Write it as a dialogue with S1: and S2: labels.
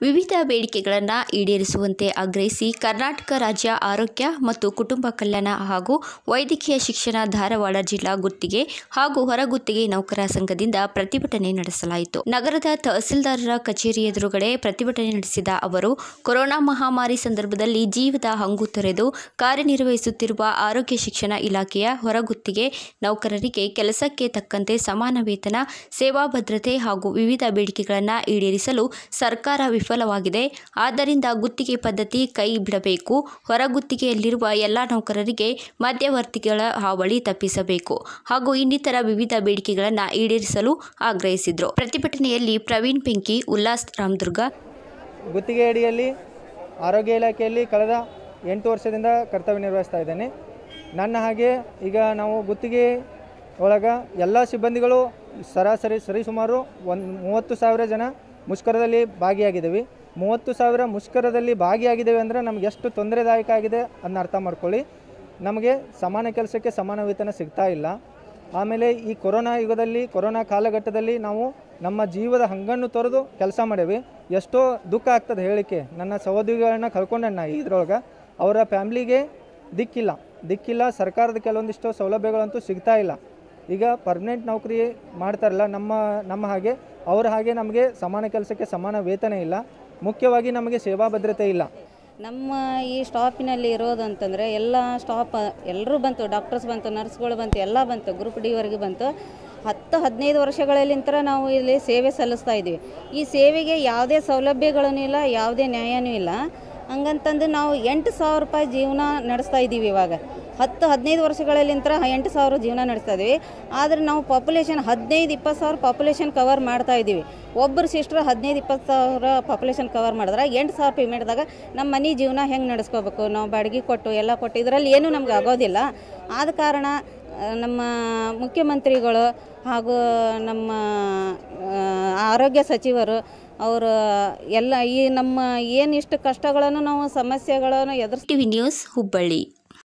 S1: ವಿವಿಧ ಬೇಡಿಕೆಗಳನ್ನು ಈಡೇರಿಸುವಂತೆ ಆಗ್ರಹಿಸಿ ಕರ್ನಾಟಕ ರಾಜ್ಯ ಆರೋಗ್ಯ ಮತ್ತು ಕುಟುಂಬ ಕಲ್ಯಾಣ ಹಾಗೂ ವೈದ್ಯಕೀಯ ಶಿಕ್ಷಣ ಧಾರವಾಡ ಜಿಲ್ಲಾ ಗುತ್ತಿಗೆ ಹಾಗೂ ಹೊರಗುತ್ತಿಗೆ ನೌಕರ ಸಂಘದಿಂದ ಪ್ರತಿಭಟನೆ ನಡೆಸಲಾಯಿತು ನಗರದ ತಹಸೀಲ್ದಾರರ ಕಚೇರಿ ಎದುರುಗಡೆ ಪ್ರತಿಭಟನೆ ನಡೆಸಿದ ಅವರು ಕೊರೋನಾ ಮಹಾಮಾರಿ ಸಂದರ್ಭದಲ್ಲಿ ಜೀವದ ಹಂಗು ತೊರೆದು ಕಾರ್ಯನಿರ್ವಹಿಸುತ್ತಿರುವ ಆರೋಗ್ಯ ಶಿಕ್ಷಣ ಇಲಾಖೆಯ ಹೊರಗುತ್ತಿಗೆ ನೌಕರರಿಗೆ ಕೆಲಸಕ್ಕೆ ತಕ್ಕಂತೆ ಸಮಾನ ವೇತನ ಸೇವಾ ಭದ್ರತೆ ಹಾಗೂ ವಿವಿಧ ಬೇಡಿಕೆಗಳನ್ನು ಈಡೇರಿಸಲು ಸರ್ಕಾರ ವಿಫಲವಾಗಿದೆ ಆದ್ದರಿಂದ ಗುತ್ತಿಗೆ ಪದ್ಧತಿ ಕೈ ಬಿಡಬೇಕು ಹೊರಗುತ್ತಿಗೆಯಲ್ಲಿರುವ ಎಲ್ಲ ನೌಕರರಿಗೆ ಮಧ್ಯವರ್ತಿಗಳ ಹಾವಳಿ ತಪ್ಪಿಸಬೇಕು ಹಾಗೂ ಇನ್ನಿತರ ವಿವಿಧ ಬೇಡಿಕೆಗಳನ್ನು ಈಡೇರಿಸಲು ಆಗ್ರಹಿಸಿದರು ಪ್ರತಿಭಟನೆಯಲ್ಲಿ ಪ್ರವೀಣ್ ಬೆಂಕಿ ಉಲ್ಲಾಸ್ ರಾಮದುರ್ಗ
S2: ಗುತ್ತಿಗೆ ಅಡಿಯಲ್ಲಿ ಆರೋಗ್ಯ ಇಲಾಖೆಯಲ್ಲಿ ಕಳೆದ ಎಂಟು ವರ್ಷದಿಂದ ಕರ್ತವ್ಯ ನಿರ್ವಹಿಸ್ತಾ ಇದ್ದೇನೆ ನನ್ನ ಹಾಗೆ ಈಗ ನಾವು ಗುತ್ತಿಗೆ ಒಳಗ ಎಲ್ಲ ಸಿಬ್ಬಂದಿಗಳು ಸರಾಸರಿ ಸರಿಸುಮಾರು ಒಂದು ಮೂವತ್ತು ಸಾವಿರ ಜನ ಮುಷ್ಕರದಲ್ಲಿ ಭಾಗಿಯಾಗಿದ್ದೀವಿ ಮೂವತ್ತು ಸಾವಿರ ಮುಷ್ಕರದಲ್ಲಿ ಭಾಗಿಯಾಗಿದ್ದೇವೆ ಅಂದರೆ ನಮ್ಗೆ ಎಷ್ಟು ತೊಂದರೆದಾಯಕ ಆಗಿದೆ ಅದನ್ನ ಅರ್ಥ ಮಾಡ್ಕೊಳ್ಳಿ ನಮಗೆ ಸಮಾನ ಕೆಲಸಕ್ಕೆ ಸಮಾನ ವೇತನ ಸಿಗ್ತಾ ಇಲ್ಲ ಆಮೇಲೆ ಈ ಕೊರೋನಾ ಯುಗದಲ್ಲಿ ಕೊರೋನಾ ಕಾಲಘಟ್ಟದಲ್ಲಿ ನಾವು ನಮ್ಮ ಜೀವದ ಹಂಗನ್ನು ತೊರೆದು ಕೆಲಸ ಮಾಡೇವಿ ಎಷ್ಟೋ ದುಃಖ ಆಗ್ತದೆ ಹೇಳಿಕೆ ನನ್ನ ಸಹೋದ್ಯೋಗಿಗಳನ್ನ ಕಳ್ಕೊಂಡಣ್ಣ ಇದ್ರೊಳಗೆ ಅವರ ಫ್ಯಾಮ್ಲಿಗೆ ದಿಕ್ಕಿಲ್ಲ ದಿಕ್ಕಿಲ್ಲ ಸರ್ಕಾರದ ಕೆಲವೊಂದಿಷ್ಟು ಸೌಲಭ್ಯಗಳಂತೂ ಸಿಗ್ತಾ ಇಲ್ಲ ಈಗ ಪರ್ಮನೆಂಟ್ ನೌಕರಿ ಮಾಡ್ತಾರಲ್ಲ ನಮ್ಮ ನಮ್ಮ ಹಾಗೆ ಅವ್ರ ಹಾಗೆ ನಮಗೆ ಸಮಾನ ಕೆಲಸಕ್ಕೆ ಸಮಾನ ವೇತನ ಇಲ್ಲ ಮುಖ್ಯವಾಗಿ ನಮಗೆ ಸೇವಾ ಭದ್ರತೆ ಇಲ್ಲ
S3: ನಮ್ಮ ಈ ಸ್ಟಾಪಿನಲ್ಲಿ ಇರೋದು ಅಂತಂದರೆ ಎಲ್ಲ ಸ್ಟಾಪ್ ಎಲ್ಲರೂ ಬಂತು ಡಾಕ್ಟರ್ಸ್ ಬಂತು ನರ್ಸ್ಗಳು ಬಂತು ಎಲ್ಲ ಬಂತು ಗ್ರೂಪ್ ಡಿವರೆಗೆ ಬಂತು ಹತ್ತು ಹದಿನೈದು ವರ್ಷಗಳಲ್ಲಿಂತರ ನಾವು ಇಲ್ಲಿ ಸೇವೆ ಸಲ್ಲಿಸ್ತಾ ಇದ್ದೀವಿ ಈ ಸೇವೆಗೆ ಯಾವುದೇ ಸೌಲಭ್ಯಗಳೂ ಇಲ್ಲ ಯಾವುದೇ ನ್ಯಾಯನೂ ಇಲ್ಲ ಹಂಗಂತಂದು ನಾವು ಎಂಟು ಸಾವಿರ ರೂಪಾಯಿ ಜೀವನ ನಡೆಸ್ತಾ ಇದ್ದೀವಿ ಇವಾಗ ಹತ್ತು ಹದಿನೈದು ವರ್ಷಗಳಲ್ಲಿಂತರ ಎಂಟು ಸಾವಿರ ಜೀವನ ನಡೆಸ್ತಾ ಇದ್ದೀವಿ ಆದರೆ ನಾವು ಪಾಪ್ಯುಲೇಷನ್ ಹದಿನೈದು ಇಪ್ಪತ್ತು ಸಾವಿರ ಪಾಪ್ಯುಲೇಷನ್ ಕವರ್ ಮಾಡ್ತಾ ಇದ್ದೀವಿ ಒಬ್ಬರು ಸಿಸ್ಟ್ರ್ ಹದಿನೈದು ಇಪ್ಪತ್ತು ಸಾವಿರ ಪಾಪ್ಯುಲೇಷನ್ ಕವರ್ ಮಾಡಿದ್ರೆ ಎಂಟು ಸಾವಿರ ಪೇಮೆಂಟ್ದಾಗ ನಮ್ಮ ಮನೆ ಜೀವನ ಹೆಂಗೆ ನಡೆಸ್ಕೋಬೇಕು ನಾವು ಬಾಡಿಗೆ ಕೊಟ್ಟು ಎಲ್ಲ ಕೊಟ್ಟು ಇದರಲ್ಲಿ ಏನೂ ನಮ್ಗೆ ಆಗೋದಿಲ್ಲ ಆದ ಕಾರಣ ಆ, ನಮ್ಮ ಮುಖ್ಯಮಂತ್ರಿಗಳು ಹಾಗೂ ನಮ್ಮ ಆ, ಆರೋಗ್ಯ ಸಚಿವರು ಅವರು ಎಲ್ಲ ಈ ನಮ್ಮ ಏನಿಷ್ಟು ಕಷ್ಟಗಳನ್ನು ನಾವು ಸಮಸ್ಯೆಗಳನ್ನು ಎದುರಿಸ್
S1: ಟಿವಿ ನ್ಯೂಸ್ ಹುಬ್ಬಳ್ಳಿ